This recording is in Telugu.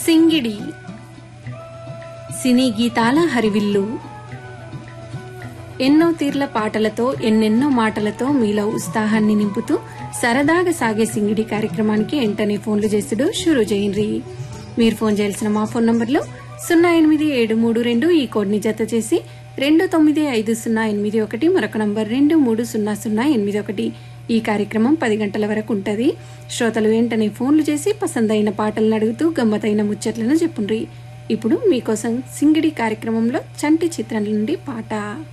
సింగిడి సినీ గీతాల హరివిల్లు ఎన్నో తీర్ల పాటలతో ఎన్నెన్నో మాటలతో మీలో ఉత్సాహాన్ని నింపుతూ సరదాగా సాగే సింగిడి కార్యక్రమానికి వెంటనే ఫోన్లు చేసుడు షురూ చేయండి మీరు ఫోన్ చేయాల్సిన మా ఫోన్ నంబర్లు సున్నా ఎనిమిది ఏడు మూడు రెండు ఈ కోడ్ని జత చేసి రెండు తొమ్మిది ఐదు సున్నా ఎనిమిది ఒకటి మరొక నంబర్ రెండు మూడు సున్నా సున్నా ఎనిమిది ఒకటి ఈ కార్యక్రమం పది గంటల వరకు ఉంటుంది శ్రోతలు వెంటనే ఫోన్లు చేసి పసందైన పాటలను అడుగుతూ గమ్మతైన ముచ్చట్లను చెప్పుండ్రి ఇప్పుడు మీకోసం సింగిడి కార్యక్రమంలో చంటి చిత్రం నుండి పాట